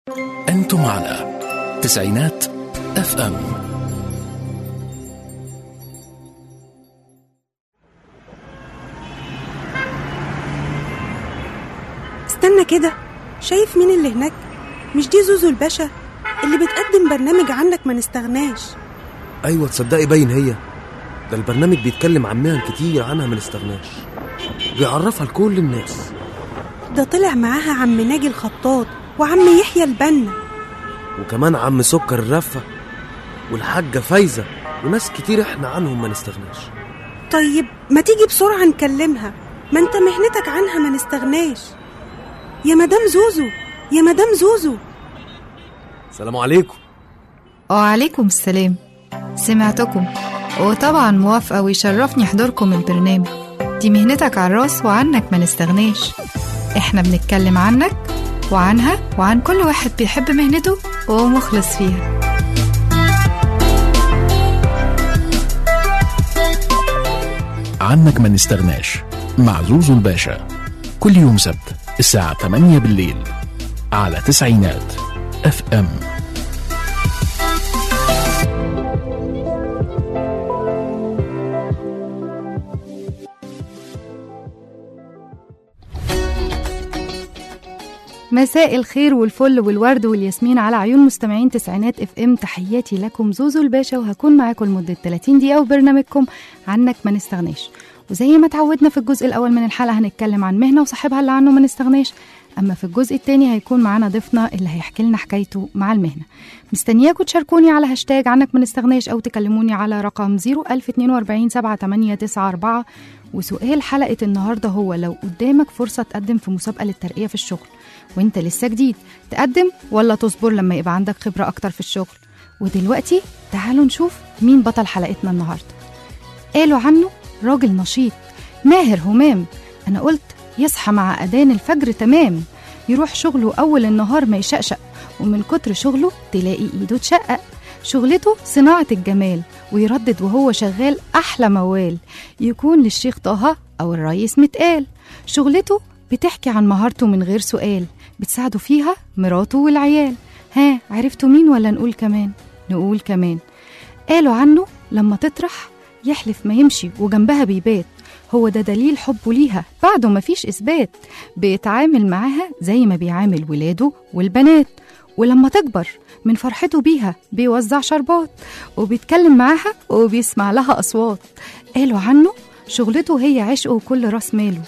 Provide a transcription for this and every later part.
أنتم على تسعينات اف ام استنى كده شايف مين اللي هناك مش دي زوزو الباشا اللي بتقدم برنامج عنك ما نستغناش ايوه تصدقي باين هي ده البرنامج بيتكلم عن مهن كتير عنها ما نستغناش بيعرفها لكل الناس ده طلع معاها عم ناجي الخطاط وعم يحيى البنا وكمان عم سكر الرفة والحاجة فايزة وناس كتير احنا عنهم ما نستغناش طيب ما تيجي بسرعة نكلمها ما انت مهنتك عنها ما نستغناش يا مدام زوزو يا مدام زوزو سلام عليكم وعليكم السلام سمعتكم وطبعا موافقة ويشرفني حضوركم البرنامج دي مهنتك على الراس وعنك ما نستغناش احنا بنتكلم عنك وعنها وعن كل واحد بيحب مهنته وهو مخلص فيها عنك ما نستغناش مع زوزو الباشا كل يوم سبت الساعة 8 بالليل على تسعينات اف ام مساء الخير والفل والورد والياسمين على عيون مستمعين تسعينات اف ام تحياتي لكم زوزو الباشا وهكون معاكم لمدة 30 دقيقة وبرنامجكم عنك ما نستغناش وزي ما اتعودنا في الجزء الأول من الحلقة هنتكلم عن مهنة وصاحبها اللي عنه ما نستغناش أما في الجزء التاني هيكون معانا ضيفنا اللي هيحكي لنا حكايته مع المهنة مستنياكم تشاركوني على هاشتاج عنك ما نستغناش أو تكلموني على رقم 01042 7894 وسؤال حلقة النهاردة هو لو قدامك فرصة تقدم في مسابقة للترقية في الشغل وانت لسه جديد تقدم ولا تصبر لما يبقى عندك خبرة أكتر في الشغل ودلوقتي تعالوا نشوف مين بطل حلقتنا النهاردة قالوا عنه راجل نشيط ماهر همام أنا قلت يصحى مع أذان الفجر تمام يروح شغله أول النهار ما يشقشق ومن كتر شغله تلاقي إيده تشقق شغلته صناعة الجمال ويردد وهو شغال أحلى موال يكون للشيخ طه أو الرئيس متقال شغلته بتحكي عن مهارته من غير سؤال بتساعده فيها مراته والعيال ها عرفتوا مين ولا نقول كمان نقول كمان قالوا عنه لما تطرح يحلف ما يمشي وجنبها بيبات هو ده دليل حبه ليها بعده مفيش إثبات بيتعامل معاها زي ما بيعامل ولاده والبنات ولما تكبر من فرحته بيها بيوزع شربات وبيتكلم معاها وبيسمع لها أصوات قالوا عنه شغلته هي عشقه وكل راس ماله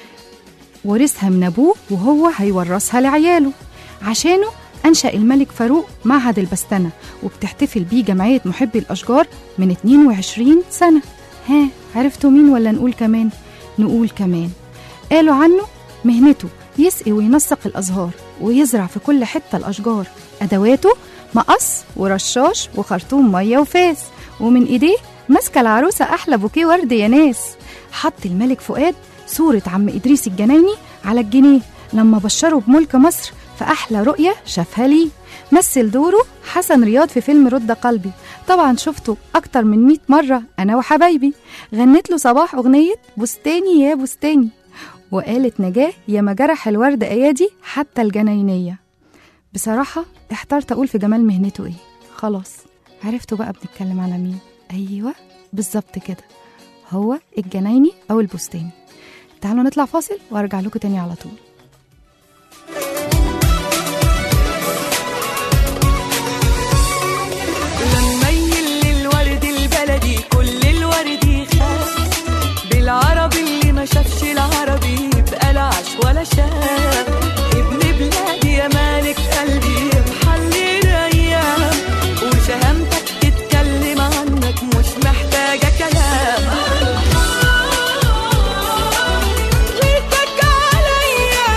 ورثها من أبوه وهو هيورثها لعياله عشانه أنشأ الملك فاروق معهد البستنة وبتحتفل بيه جمعية محبي الأشجار من 22 سنة ها عرفتوا مين ولا نقول كمان نقول كمان قالوا عنه مهنته يسقي وينسق الأزهار ويزرع في كل حتة الأشجار أدواته مقص ورشاش وخرطوم مية وفاس ومن إيديه ماسكة العروسة أحلى بوكيه ورد يا ناس حط الملك فؤاد صورة عم إدريس الجنايني على الجنيه لما بشره بملك مصر في أحلى رؤية شافها ليه مثل دوره حسن رياض في فيلم رد قلبي طبعا شفته أكتر من 100 مرة أنا وحبايبي غنت له صباح أغنية بستاني يا بستاني وقالت نجاة يا ما جرح الورد أيادي حتى الجناينية بصراحة احترت أقول في جمال مهنته إيه خلاص عرفتوا بقى بنتكلم على مين أيوة بالظبط كده هو الجنايني أو البستاني تعالوا نطلع فاصل وارجع لكم تاني على طول لما يل الورد البلدي كل الورد يخاف بالعربي اللي ما شافش العربي يبقى لا عاش ولا شاف ابن بلادي يا مالك قلبي محلي ايام وشهامتك تتكلم عنك مش محتاجه كلام غيرتك عليا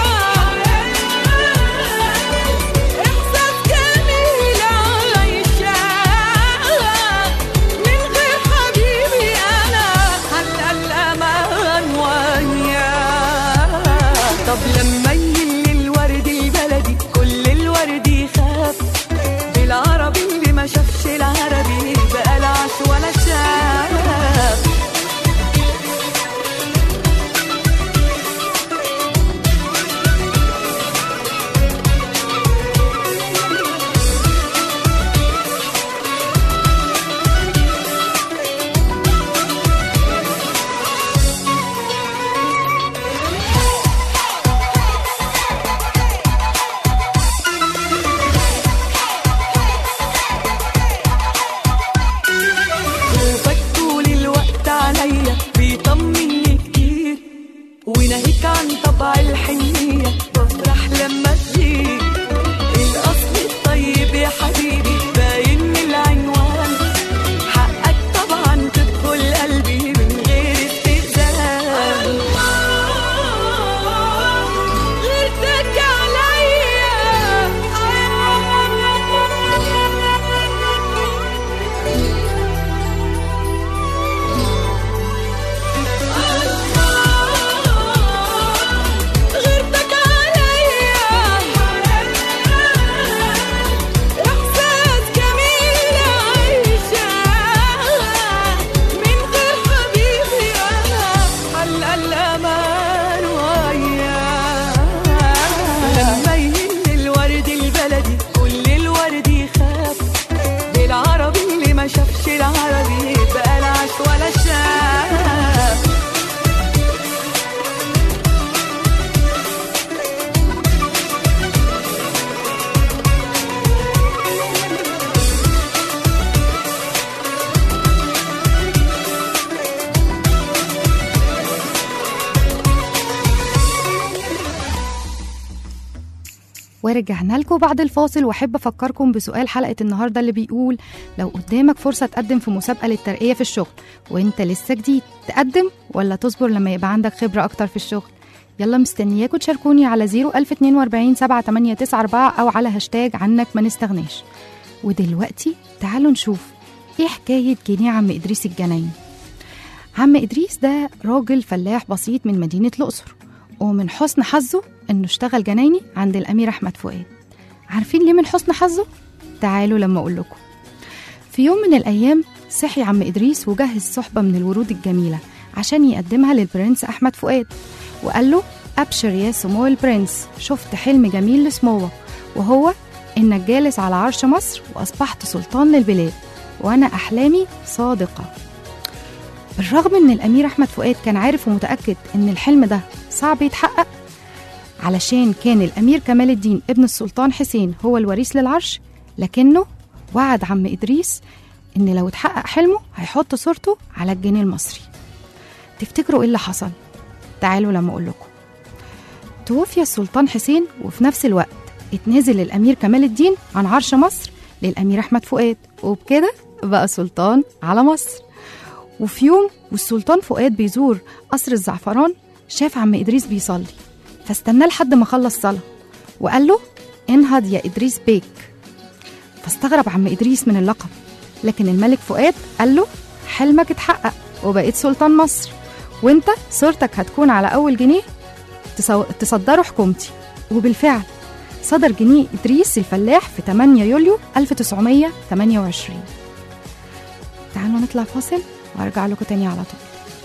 ورجعنا لكم بعد الفاصل واحب افكركم بسؤال حلقه النهارده اللي بيقول لو قدامك فرصه تقدم في مسابقه للترقيه في الشغل وانت لسه جديد تقدم ولا تصبر لما يبقى عندك خبره اكتر في الشغل يلا مستنياكم تشاركوني على 01042 7894 او على هاشتاج عنك ما نستغناش ودلوقتي تعالوا نشوف ايه حكايه جنيه عم ادريس الجناين عم ادريس ده راجل فلاح بسيط من مدينه الاقصر ومن حسن حظه انه اشتغل جنايني عند الامير احمد فؤاد عارفين ليه من حسن حظه تعالوا لما اقول لكم في يوم من الايام صحي عم ادريس وجهز صحبه من الورود الجميله عشان يقدمها للبرنس احمد فؤاد وقال له ابشر يا سمو البرنس شفت حلم جميل لسموك وهو انك جالس على عرش مصر واصبحت سلطان للبلاد وانا احلامي صادقه بالرغم ان الامير احمد فؤاد كان عارف ومتاكد ان الحلم ده صعب يتحقق علشان كان الامير كمال الدين ابن السلطان حسين هو الوريث للعرش لكنه وعد عم ادريس ان لو اتحقق حلمه هيحط صورته على الجنيه المصري تفتكروا ايه اللي حصل تعالوا لما اقول لكم توفي السلطان حسين وفي نفس الوقت اتنازل الامير كمال الدين عن عرش مصر للامير احمد فؤاد وبكده بقى سلطان على مصر وفي يوم والسلطان فؤاد بيزور قصر الزعفران شاف عم إدريس بيصلي فاستناه لحد ما خلص صلاة وقال له انهض يا إدريس بيك فاستغرب عم إدريس من اللقب لكن الملك فؤاد قال له حلمك اتحقق وبقيت سلطان مصر وانت صورتك هتكون على أول جنيه تصو- تصدره حكومتي وبالفعل صدر جنيه إدريس الفلاح في 8 يوليو 1928 تعالوا نطلع فاصل وارجع لكم تاني على طول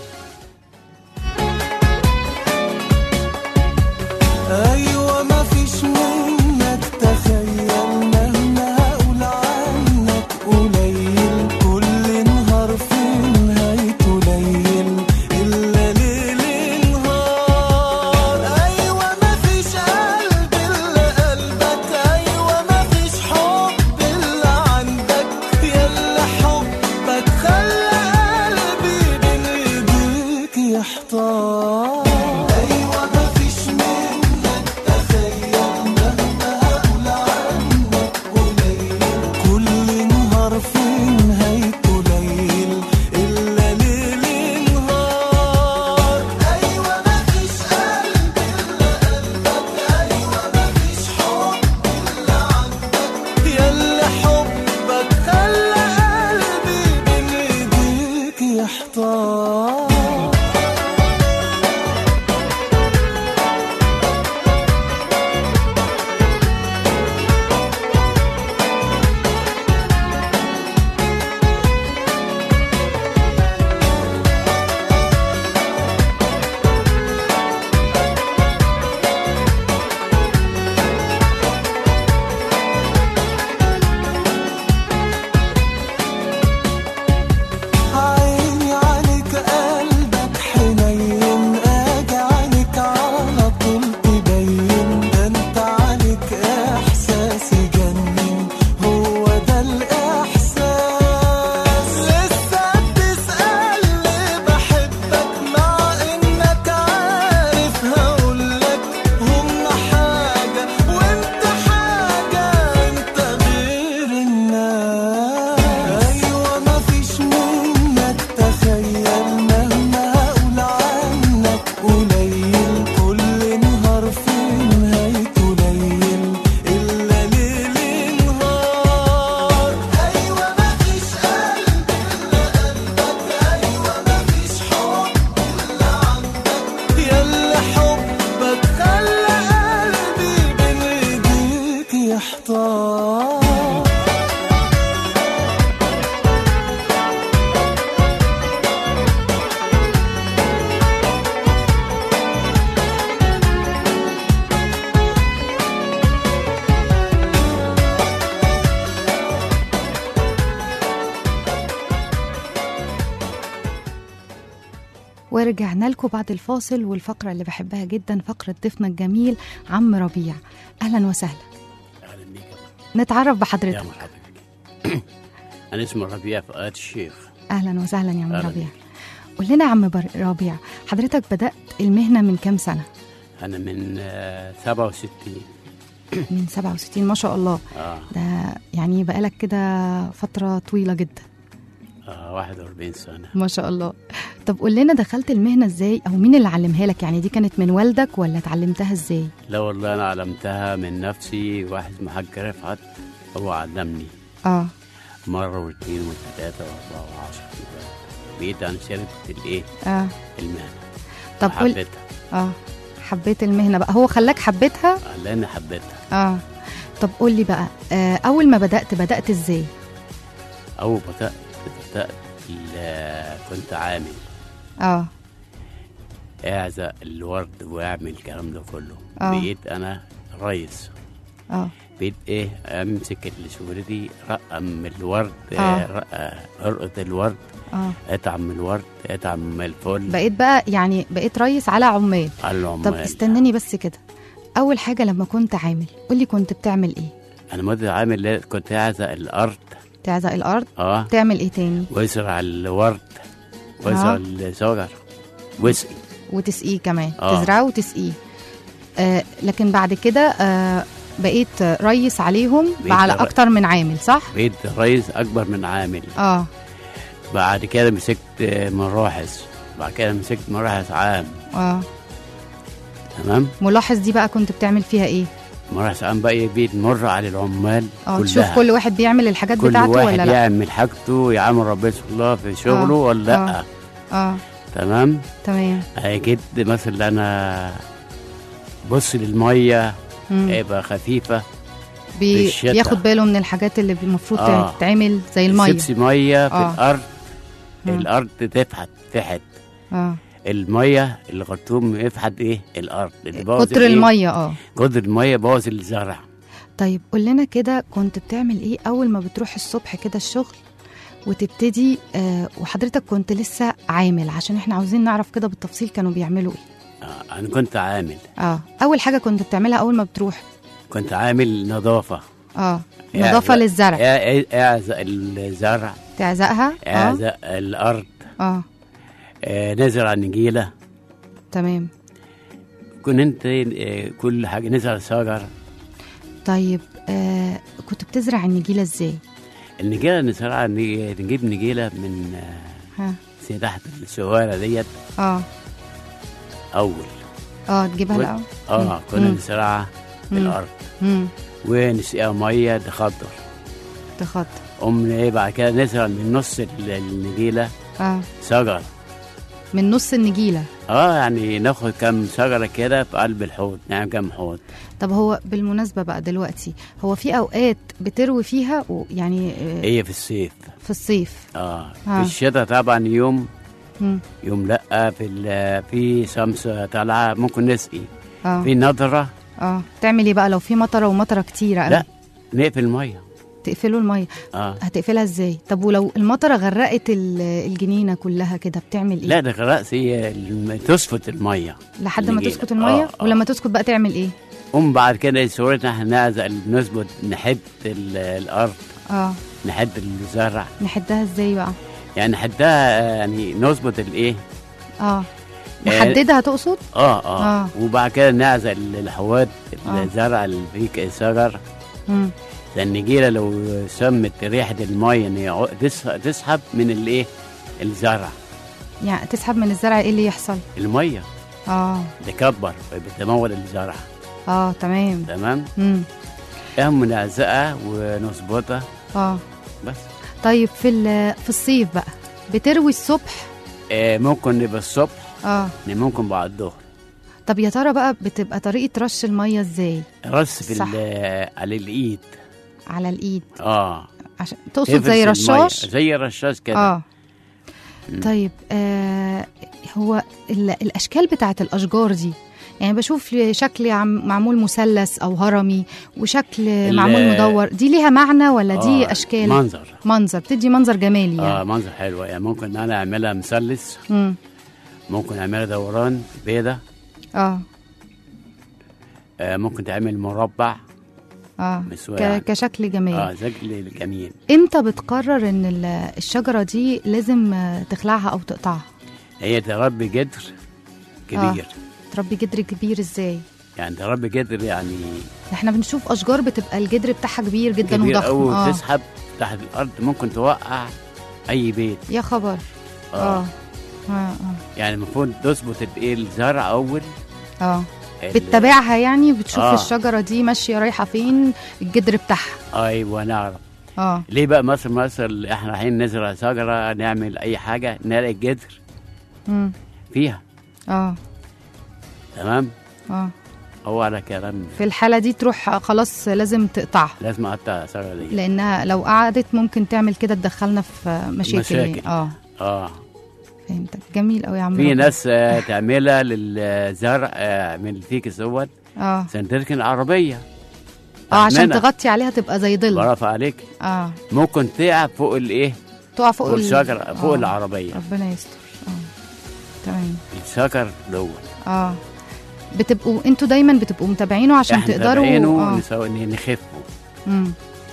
ايوه ما فيش منك تخيل مهما هقول عنك قليل كل نهار في نهايته ليل الا ليل نهار ايوه ما فيش قلب الا قلبك ايوه ما فيش حب الا عندك يلا حبك خلى قلبي بين ايديك يحتار ايوه ما فيش منك تخيل مهما هقول عنك قليل كل نهار في نهايته ليل الا ليل نهار ايوه ما فيش قلب الا قلبك ايوه ما فيش حب الا عندك يلا حبك خلى قلبي بين ايديك يحتار عيني عليك قلبك حنين اجي عليك على طول تبين ده انت عليك احساس يجنن هو ده الاحساس لسه بتسألني بحبك مع انك عارف هقولك هم حاجة وانت حاجة انت غير الناس ايوه ما فيش منك تخيل مهما هقول عنك قليل كل نهار في نهايته ليل الا ليل نهار ايوه ما فيش قلب الا قلبك ايوه ما فيش حب الا عندك يلا حبك خلى قلبي بين ايديك يحتار ورجعنا لكم بعد الفاصل والفقرة اللي بحبها جدا فقرة ضيفنا الجميل عم ربيع أهلا وسهلا اهلا بيك يا مرحبا. نتعرف يا بحضرتك مرحبا بك انا اسمي ربيع فؤاد الشيخ أهلا وسهلا يا عم أهلا ربيع بيك. قول لنا يا عم بر- ربيع حضرتك بدأت المهنة من كام سنة انا من آه، 67 من 67 ما شاء الله اه ده يعني بقالك كده فترة طويلة جدا اه 41 سنة ما شاء الله طب قول لنا دخلت المهنة ازاي او مين اللي علمها لك يعني دي كانت من والدك ولا اتعلمتها ازاي لا والله أنا علمتها من نفسي واحد اسمه حاج رفعت هو علمني اه مرة واثنين وثلاثة وأربعة وعشرة بقيت أنا شربت الإيه اه المهنة طب قول حبيتها اه حبيت المهنة بقى هو خلاك حبيتها آه، لأن حبيتها اه طب قول لي بقى آه اول ما بدأت بدأت ازاي أول بدأت بدأت ال- كنت عامل اه أعزق الورد وأعمل الكلام ده كله آه. بقيت أنا ريس اه بقيت إيه أمسك الشغل رقم الورد آه. آه. رق- أرقط الورد اه أطعم الورد أطعم الفل بقيت بقى يعني بقيت ريس على عمال على العمال طب استناني بس كده اول حاجة لما كنت عامل قول لي كنت بتعمل ايه أنا مدة عامل كنت أعزق الأرض تعزق الارض أه تعمل ايه تاني وازرع الورد وازرع آه. الشجر واسقي وتسقيه كمان آه. تزرعه وتسقيه آه لكن بعد كده آه بقيت ريس عليهم بقيت على ر- اكتر من عامل صح بقيت رئيس أكبر من عامل اه بعد كده مسكت مراحز بعد كده مسكت مراحز عام اه تمام ملاحظ دي بقى كنت بتعمل فيها ايه مراحز عام بقى بيت مر على العمال اه كلها تشوف كل واحد بيعمل الحاجات كل بتاعته واحد ولا لا يعمل حاجته يعمل ربنا الله في شغله آه. ولا لا آه. اه تمام تمام اكيد مثلا انا بص للميه مم. هيبقى خفيفه بي... في الشتاء. بياخد باله من الحاجات اللي المفروض آه. تتعمل زي الميه سبسي ميه في آه. الارض مم. الارض تفحت فحت اه الميه الخرطوم يفحت ايه الارض اللي بوظ كتر الإيه؟ الميه اه كتر الميه بوظ الزرع طيب قول لنا كده كنت بتعمل ايه اول ما بتروح الصبح كده الشغل وتبتدي آه وحضرتك كنت لسه عامل عشان احنا عاوزين نعرف كده بالتفصيل كانوا بيعملوا ايه آه. انا كنت عامل اه اول حاجه كنت بتعملها اول ما بتروح كنت عامل نظافه اه نظافه أعزق- للزرع أع- اعزق الزرع تعزقها اه اعزق الارض اه آه نزرع النجيله تمام كنت انت آه كل حاجه نزرع شجر طيب آه كنت بتزرع النجيله ازاي النجيله نزرعها نج- نجيب نجيله من آه، ها زي تحت الشوارع ديت اه اول اه تجيبها و- الاول اه كنا مم. نزرعها في مم. الارض امم ونسقيها ميه تخضر تخط قمنا ايه بعد كده نزرع من نص ال- النجيله اه شجر من نص النجيله اه يعني ناخد كام شجره كده في قلب الحوض نعمل كام حوض طب هو بالمناسبه بقى دلوقتي هو في اوقات بتروي فيها ويعني آه هي في الصيف في الصيف اه آه. في الشتاء طبعا يوم مم. يوم لا في ال- في شمس طالعه ممكن نسقي اه في نضره اه تعمل ايه بقى لو في مطره ومطره كتيره قوي لا نقفل الميه تقفلوا الميه اه هتقفلها ازاي طب ولو المطره غرقت ال- الجنينه كلها كده بتعمل ايه لا ده رأس هي الم- تسفت الميه لحد ما النجيلة. تسكت الميه آه، آه. ولما تسكت بقى تعمل ايه قوم بعد كده صورتنا احنا نعزق نظبط نحد ال- الارض اه نحد الزرع نحدها ازاي بقى يعني نحدها آه، يعني نظبط الايه اه نحددها تقصد اه اه, آه. وبعد كده نعزق ال- الحواد آه. الزرع اللي فيه الشجر مم. لان النجيله لو سمت ريحه الميه ان هي تس- تسحب من الايه الزرع يعني تسحب من الزرع ايه اللي يحصل الميه اه تكبر بتمول الزرع اه تمام تمام امم اهم نعزقها ونظبطها اه بس طيب في ال- في الصيف بقى بتروي الصبح آه ممكن يبقى الصبح اه ممكن بعد الظهر طب يا ترى بقى بتبقى طريقه رش الميه ازاي رص في صح. ال- على الايد على الايد اه عشان تقصد تفرز زي المية. رشاش زي رشاش كده اه مم. طيب آه هو ال- الاشكال بتاعت الاشجار دي يعني بشوف شكل عم- معمول مثلث او هرمي وشكل ال- معمول مدور دي ليها معنى ولا دي آه، اشكال منظر منظر بتدي منظر جمالي اه يعني منظر حلو يعني ممكن انا اعملها مثلث مم. ممكن اعملها دوران بيضة اه آه ممكن تعمل مربع اه مسوى ك- يعني. كشكل جمالي اه شكل جميل امتى بتقرر ان ال- الشجره دي لازم آه، تخلعها او تقطعها هي تربي جدر كبير تربي جدر كبير ازاي يعني تربي جدر يعني احنا بنشوف اشجار بتبقى الجدر بتاعها كبير جدا كبير وضخم قوي اه وتسحب تحت الارض ممكن توقع اي بيت يا خبر اه اه اه يعني المفروض تظبط الايه الزرع اول اه, آه. ال- بتتابعها يعني بتشوف آه. آه. الشجره دي ماشيه رايحه فين الجدر بتاعها ايوه نعرف اه ليه بقى مصر مصر احنا رايحين نزرع شجره نعمل اي حاجه نلاقي الجدر امم فيها اه تمام اه هو على كلام في الحاله دي تروح خلاص لازم تقطعها لازم اقطع الشجره دي لانها لو قعدت ممكن تعمل كده تدخلنا في مشاكل, مشاكل. اه اه فهمتك جميل قوي يا عم في ربنا. ناس آه، تعملها للزرع آه، من الفيكس دوت اه عشان تركن العربيه اه عشان أحمنها. تغطي عليها تبقى زي ظل برافو عليك اه ممكن تقع فوق الايه تقع فوق فوق ال- الشجره فوق آه. العربيه ربنا يستر اه تمام الشجر دوت اه بتبقوا انتوا دايما بتبقوا متابعينه عشان احنا تقدروا تابعينه اه نسوي إن نخفه مم.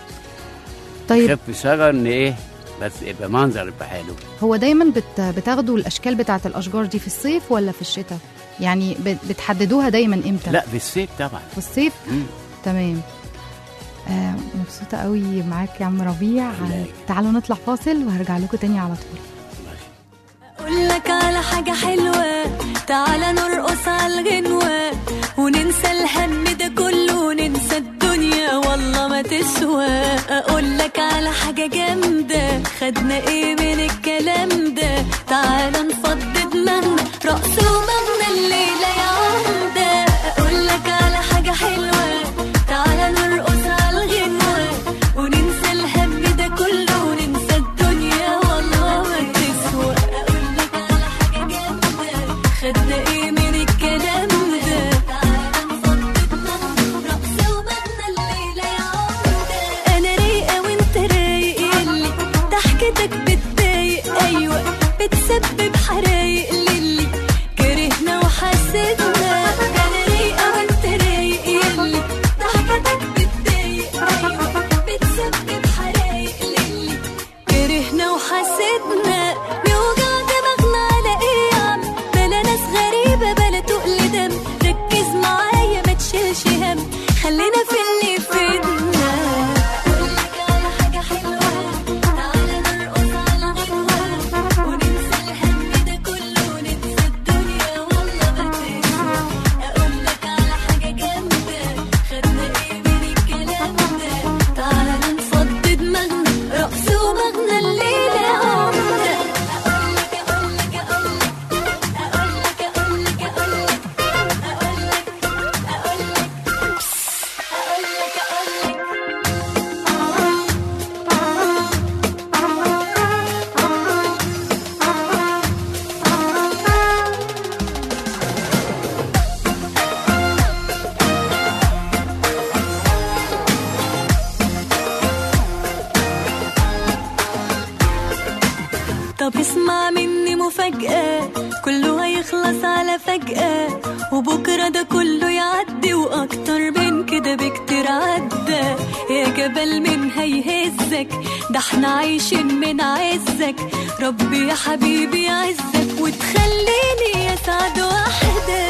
طيب نخف الشجر ان ايه بس يبقى منظر يبقى حلو هو دايما بت... بتاخدوا الاشكال بتاعه الاشجار دي في الصيف ولا في الشتاء يعني بت... بتحددوها دايما امتى لا في الصيف طبعا في الصيف مم. تمام آه مبسوطه قوي معاك يا عم ربيع الله يخليك. تعالوا نطلع فاصل وهرجع لكم تاني على طول اقول لك على حاجة حلوة تعالى نرقص على الغنوة وننسى الهم ده كله وننسى الدنيا والله ما تسوى اقول لك على حاجة جامدة خدنا ايه من الكلام ده تعالى نفضي دماغنا رقص ومغنى الليلة يا عمدة اقول لك على حاجة حلوة تعالى نرقص على الغنوة وننسى الهم ده كله وننسى الدنيا والله ما تسوى اقول لك على حاجة جامدة خدنا ايه من الكلام ده تعالى نفضي دماغنا رقص ومغنى الليلة يا عمدة انا رايقة وانت رايق يلي ضحكتك بتضايق ايوه بتسبب حرايق للي كرهنا وحسدنا انا رايقة وانت رايق يلي ضحكتك بتضايق ايوه بتسبب حرايق للي كرهنا وحسدنا نوجع دماغنا على ايه يا عم بلا ناس غريبة بلا تقل دم ركز معايا ما تشيلش هم خلينا في اللي فيدنا أقولك على حاجة حلوة تعالى نرقص على غنوة وننسى الهم ده كله وننسى الدنيا والله ما تسوى أقولك على حاجة جامدة خدنا ايه من الكلام ده تعالى نفضي دماغنا رقص ومغنى الليلة عمدة أقولك أقولك أقولك أقولك أقولك أقولك أقولك أقولك أقولك طب اسمع مني مفاجأة كله هيخلص على فجأة وبكرة ده كله يعدي وأكتر من كده بكتير عدى يا جبل من هيهزك ده احنا عايشين من عزك ربي يا حبيبي يعزك وتخليني أسعد واحدة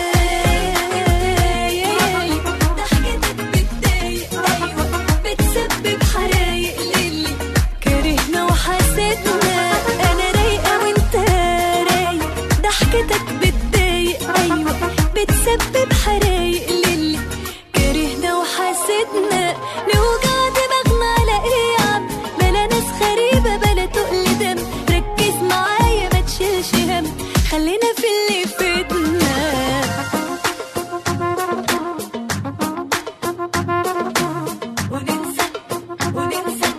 ضحكتك بتضايق أيوة بتسبب حرايق للي كرهنا وحسدنا انا رايقه وانت رايق ضحكتك بتضايق ايوه بتسبب حرايق للي كرهنا وحسدنا نوجع دماغنا على ايه يا عم بلا ناس غريبه بلا تقل دم ركز معايا ما تشيلش هم خلينا في اللي فاتنا وننسى وننسى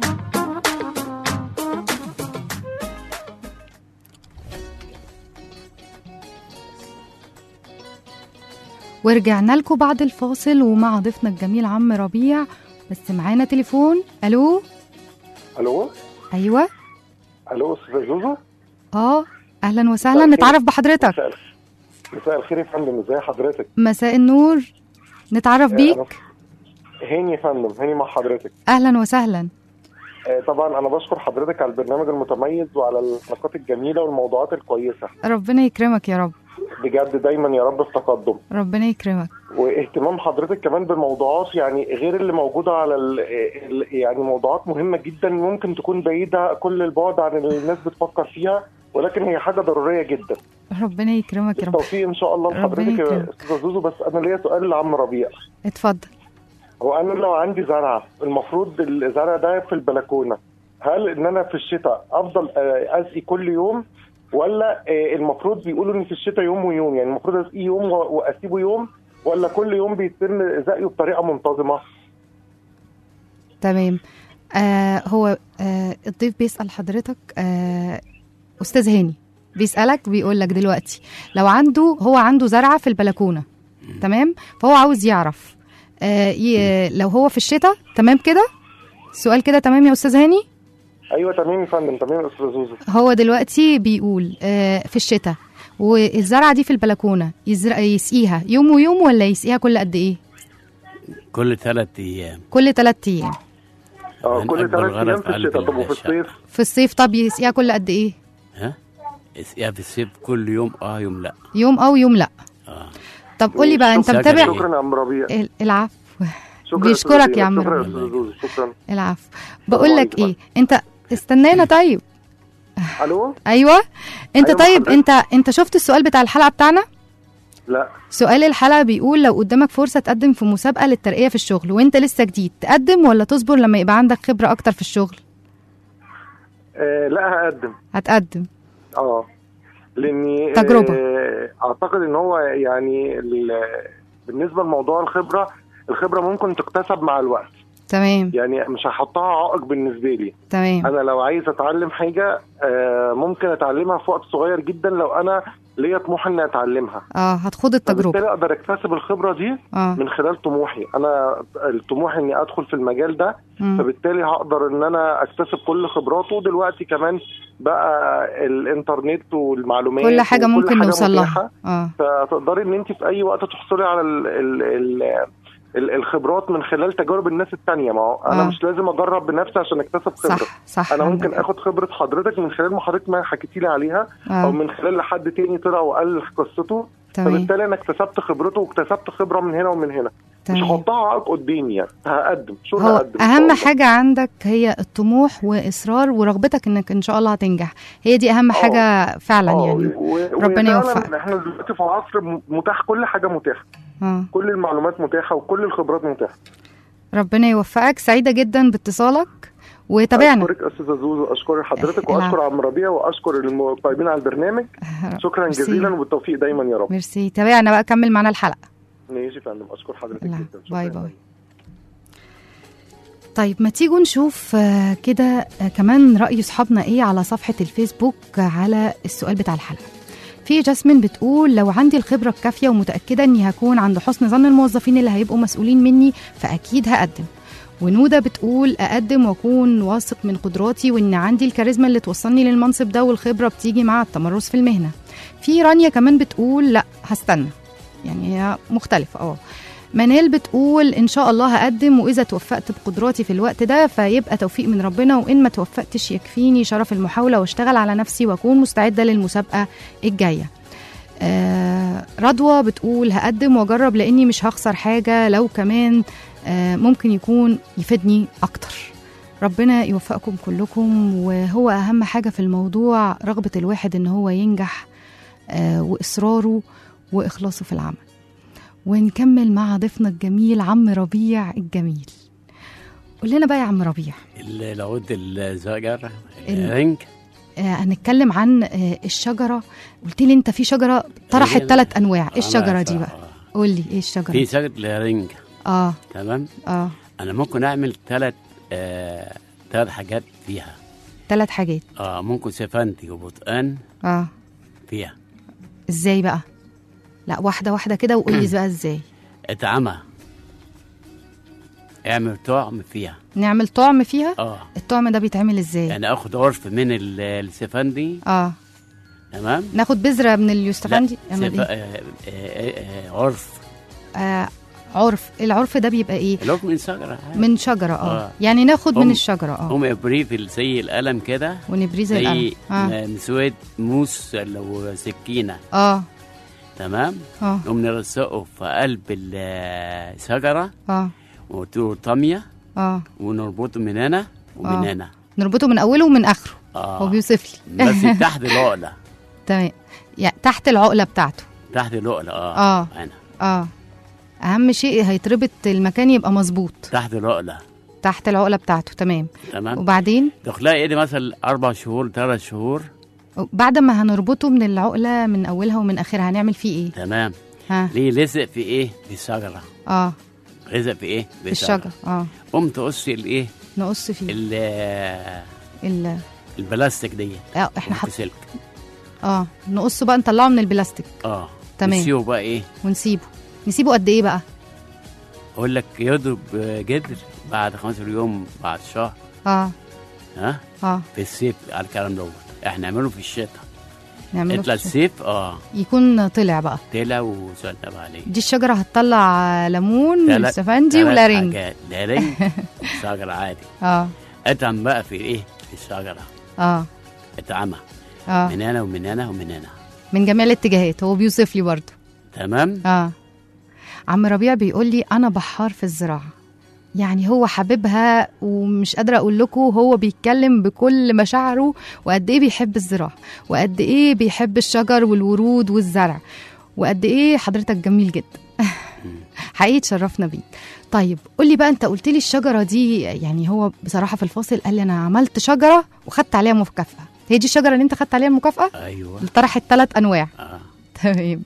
ورجعنا لكم بعد الفاصل ومع ضيفنا الجميل عم ربيع بس معانا تليفون الو الو ايوه الو استاذ زوزو اه اهلا وسهلا مساء الخير. نتعرف بحضرتك مساء الخير مساء الخير يا فندم ازي حضرتك مساء النور نتعرف آه، بيك أنا هاني يا فندم هاني مع حضرتك اهلا وسهلا آه، طبعا انا بشكر حضرتك على البرنامج المتميز وعلى الحلقات الجميله والموضوعات الكويسه ربنا يكرمك يا رب بجد دايما يا رب في تقدم ربنا يكرمك واهتمام حضرتك كمان بالموضوعات يعني غير اللي موجوده على ال ال- يعني موضوعات مهمه جدا ممكن تكون بعيده كل البعد عن اللي الناس بتفكر فيها ولكن هي حاجه ضروريه جدا ربنا يكرمك يا رب بالتوفيق ان شاء الله ربنا لحضرتك يا يكرمك. استاذه زوزو بس انا ليا سؤال لعم ربيع اتفضل هو انا لو عندي زرعه المفروض الزرع ده في البلكونه هل ان انا في الشتاء افضل آه، اسقي كل يوم ولا آه، المفروض بيقولوا ان في الشتاء يوم ويوم يعني المفروض اسقيه يوم و- واسيبه يوم ولا كل يوم بيتم زقيه بطريقه منتظمه تمام آه هو آه الضيف بيسأل حضرتك آه أستاذ هاني بيسألك بيقول لك دلوقتي لو عنده هو عنده زرعة في البلكونة تمام فهو عاوز يعرف آه ي... لو هو في الشتاء تمام كده السؤال كده تمام يا أستاذ هاني ايوه تمام يا فندم تمام يا استاذ زوزو هو دلوقتي بيقول آه في الشتاء والزرعة دي في البلكونة يزرع يسقيها يوم ويوم ولا يسقيها كل قد إيه كل ثلاث ايام كل ثلاث أيام اه من كل أكبر ثلاث غرض ايام في قلب الشتاء طب وفي الشعب. الصيف في الصيف طب يسقيها كل قد إيه ها اسقيها في الصيف كل يوم اه يوم لا يوم أو يوم لأ اه طب قولي بقى أنت شكراً. متابع شكرا يا عم ربيع ال- العفو شكرا بيشكرك يا عم شكرا يا ربيع. استاذ زوزو شكرا العفو بقول لك عليكم. ايه انت استنانا طيب الو ايوه انت أيوة طيب حضرتك. انت انت شفت السؤال بتاع الحلقه بتاعنا لا سؤال الحلقه بيقول لو قدامك فرصه تقدم في مسابقه للترقيه في الشغل وانت لسه جديد تقدم ولا تصبر لما يبقى عندك خبره اكتر في الشغل آه لا هقدم هتقدم اه لاني تجربة. آه اعتقد ان هو يعني ال- بالنسبه لموضوع الخبره الخبره ممكن تكتسب مع الوقت تمام يعني مش هحطها عائق بالنسبه لي تمام انا لو عايز اتعلم حاجه آه ممكن اتعلمها في وقت صغير جدا لو انا ليا طموح اني اتعلمها اه هتخوض التجربه فبالتالي اقدر اكتسب الخبره دي اه من خلال طموحي انا الطموح اني ادخل في المجال ده مم. فبالتالي هقدر ان انا اكتسب كل خبراته دلوقتي كمان بقى الانترنت والمعلومات كل حاجه وكل ممكن حاجة نوصل متاحة. لها اه فتقدري ان انت في اي وقت تحصلي على ال ال ال ال الخبرات من خلال تجارب الناس التانية ما هو انا آه. مش لازم اجرب بنفسي عشان اكتسب خبره صح صح انا عندك ممكن حق. اخد خبره حضرتك من خلال ما حضرتك ما حكيتي لي عليها او اه من خلال لحد تاني طلع وقال قصته تمام فبالتالي انا اكتسبت خبرته واكتسبت خبره من هنا ومن هنا مش تمام هحطها عائق قدامي يعني هقدم شو هو هقدم إن شاء اهم الله. حاجه عندك هي الطموح واصرار ورغبتك انك ان شاء الله هتنجح هي دي اهم آه. حاجه فعلا آه، يعني و- ربنا وفعلاً يوفقك. احنا دلوقتي في عصر م- متاح كل حاجه متاحه اه كل المعلومات متاحه وكل الخبرات متاحه ربنا يوفقك سعيده جدا باتصالك وتابعنا اشكرك استاذه زوزو اشكر حضرتك العفو. واشكر عم ربيع واشكر القائمين على البرنامج شكرا ميرسي. جزيلا وبالتوفيق دايما يا رب ميرسي تابعنا بقى كمل معانا الحلقه ماشي يا فندم اشكر حضرتك لا، جدا شكراً. باي باي. طيب ما تيجوا نشوف آه، كده آه، كمان رأي صحابنا ايه على صفحة الفيسبوك على السؤال بتاع الحلقة في جاسمين بتقول لو عندي الخبرة الكافية ومتأكدة اني هكون عند حسن ظن الموظفين اللي هيبقوا مسؤولين مني فأكيد هقدم ونودة بتقول أقدم وأكون واثق من قدراتي وإن عندي الكاريزما اللي توصلني للمنصب ده والخبرة بتيجي مع التمرس في المهنة في رانيا كمان بتقول لا هستنى يعني هي مختلفة اه منال بتقول ان شاء الله هقدم واذا توفقت بقدراتي في الوقت ده فيبقى توفيق من ربنا وان ما توفقتش يكفيني شرف المحاوله واشتغل على نفسي واكون مستعده للمسابقه الجايه آه رضوى بتقول هقدم واجرب لاني مش هخسر حاجه لو كمان آه ممكن يكون يفيدني اكتر ربنا يوفقكم كلكم وهو اهم حاجه في الموضوع رغبه الواحد ان هو ينجح آه واصراره واخلاصه في العمل ونكمل مع ضيفنا الجميل عم ربيع الجميل قول لنا بقى يا عم ربيع ال- العود الزجر ال- الرنج آه هنتكلم عن آه الشجره قلت لي انت في شجره طرحت خلينا- ثلاث انواع ايه أنا الشجره دي عارفة، بقى آه. قول لي ايه الشجره في دي؟ شجر الرنج اه تمام اه انا ممكن اعمل ثلاث آه ثلاث حاجات فيها ثلاث حاجات اه ممكن سفنتي وبطقان اه فيها ازاي بقى لا واحده واحده كده وقول لي بقى ازاي اتعمى اعمل طعم فيها نعمل طعم فيها اه الطعم ده بيتعمل ازاي يعني اخد عرف من ال- السفندي اه تمام ناخد بذره من اليوستفندي لا، نعمل سف... ايه آه آه آه عرف آه عرف العرف ده بيبقى ايه العرف من شجره من شجره اه, آه. يعني ناخد من هم- الشجره اه هم ابريه في ال- زي القلم كده ونبريز زي القلم اه م- مسود موس لو سكينه اه تمام اه نقوم نرسقه في قلب الشجره اه وتقول طاميه اه ونربطه من هنا ومن آه. هنا نربطه من اوله ومن اخره هو اه بيوصف لي بس تحت العقله تمام يعني تحت العقله بتاعته تحت العقله اه آه. انا اه اهم شيء هيتربط المكان يبقى مظبوط تحت العقله تحت العقله بتاعته تمام تمام وبعدين تخلقي ايه دي مثلا اربع شهور ثلاث شهور بعد ما هنربطه من العقله من اولها ومن اخرها هنعمل فيه ايه تمام ها ليه لزق في ايه في الشجره اه لزق في ايه في الشجر اه قمت تقصي الايه نقص فيه ال- ال البلاستيك دي اه احنا حط سلك اه نقصه بقى نطلعه من البلاستيك اه تمام. نسيبه بقى ايه ونسيبه نسيبه قد ايه بقى اقول لك يضرب جدر بعد 15 يوم بعد شهر اه ها اه في الصيف على الكلام دوت احنا نعمله في الشتاء نعمله يطلع في- الصيف اه يكون طلع بقى طلع وسلم عليه دي الشجره هتطلع ليمون تلات- وسفندي تلات ولارنج حاجات. لارنج شجرة عادي اه اتعم بقى في ايه في الشجرة اه اتعمى اه من هنا ومن هنا ومن هنا من جميع الاتجاهات هو بيوصف لي برضه تمام اه عم ربيع بيقول لي انا بحار في الزراعه يعني هو حاببها ومش قادره اقول لكم هو بيتكلم بكل مشاعره وقد ايه بيحب الزراعه وقد ايه بيحب الشجر والورود والزرع وقد ايه حضرتك جميل جدا حقيقي تشرفنا بيك طيب قولي بقى انت قلت لي الشجره دي يعني هو بصراحه في الفاصل قال لي انا عملت شجره وخدت عليها مكافاه هي دي الشجره اللي انت خدت عليها المكافاه ايوه اللي طرحت ثلاث انواع اه تمام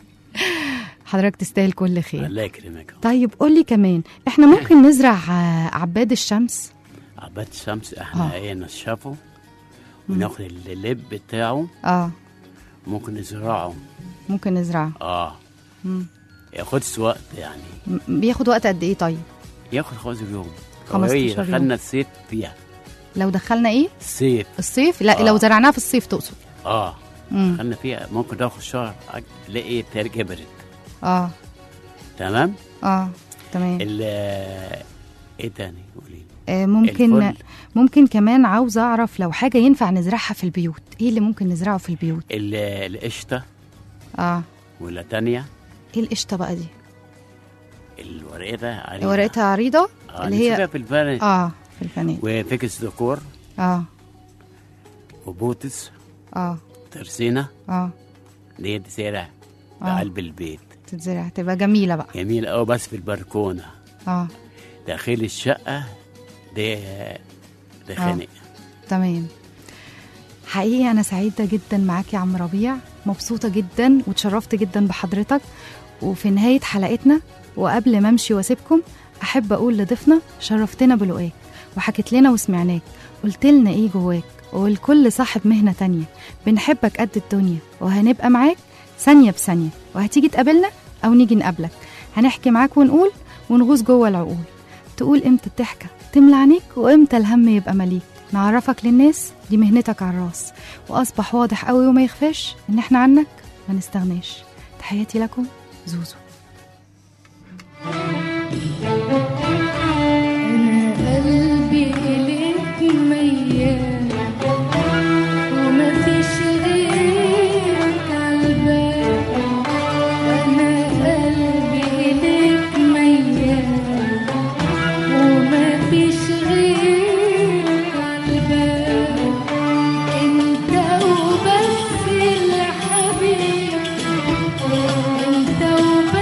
حضرتك تستاهل كل خير الله يكرمك طيب قولي كمان احنا ممكن نزرع آه، عباد الشمس عباد الشمس احنا آه. ايه نشفه وناخد اللب بتاعه اه ممكن نزرعه ممكن نزرعه اه مم. ياخدش وقت يعني م- بياخد وقت قد ايه طيب ياخد 15 يوم 15 هي يوم. دخلنا الصيف فيها لو دخلنا ايه الصيف الصيف لا آه. لو زرعناها في الصيف تقصد اه مم. دخلنا فيها ممكن تاخد شهر تلاقي تلاقي كبرت اه تمام اه تمام ال ايه تاني قولي آه ممكن الفل. ممكن كمان عاوزه اعرف لو حاجه ينفع نزرعها في البيوت ايه اللي ممكن نزرعه في البيوت ال- القشطه اه ولا تانية ايه القشطه بقى دي الورقه عريضة. ورقتها عريضه آه اللي هي نسيبها في الفرن اه في الفنادق وفكس ديكور اه وبوتس اه ترسينة اه دي تزرع في آه. قلب البيت تتزرع تبقى جميله بقى جميل قوي بس في البلكونه اه داخل الشقه دي دي خنق تمام حقيقي أنا سعيدة جدا معاك يا عم ربيع مبسوطة جدا وتشرفت جدا بحضرتك وفي نهاية حلقتنا وقبل ما أمشي وأسيبكم أحب أقول لضيفنا شرفتنا بلقاك وحكيت لنا وسمعناك قلت لنا إيه جواك والكل صاحب مهنة تانية بنحبك قد الدنيا وهنبقى معاك ثانية بثانية وهتيجي تقابلنا أو نيجي نقابلك هنحكي معاك ونقول ونغوص جوه العقول تقول امتى الضحكة تملى عينيك وامتى الهم يبقى مليك نعرفك للناس دي مهنتك على الراس واصبح واضح قوي وما يخفاش ان احنا عنك ما نستغناش تحياتي لكم زوزو قلبي إليك ميال ومفيش غيرك عالبال أنا قلبي إليك ميال ومفيش غيرك عالبال أنت وبس الحبيب أنت وبس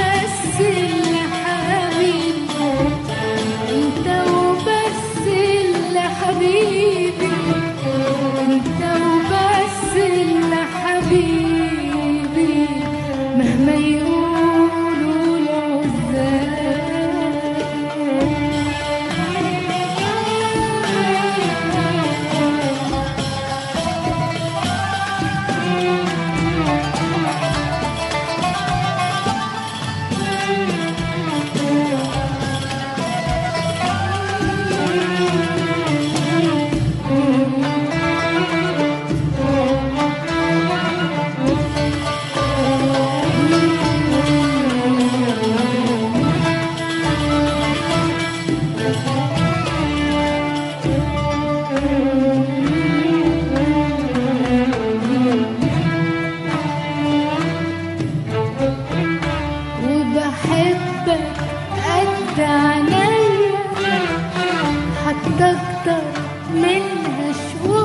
تكتر منها شوق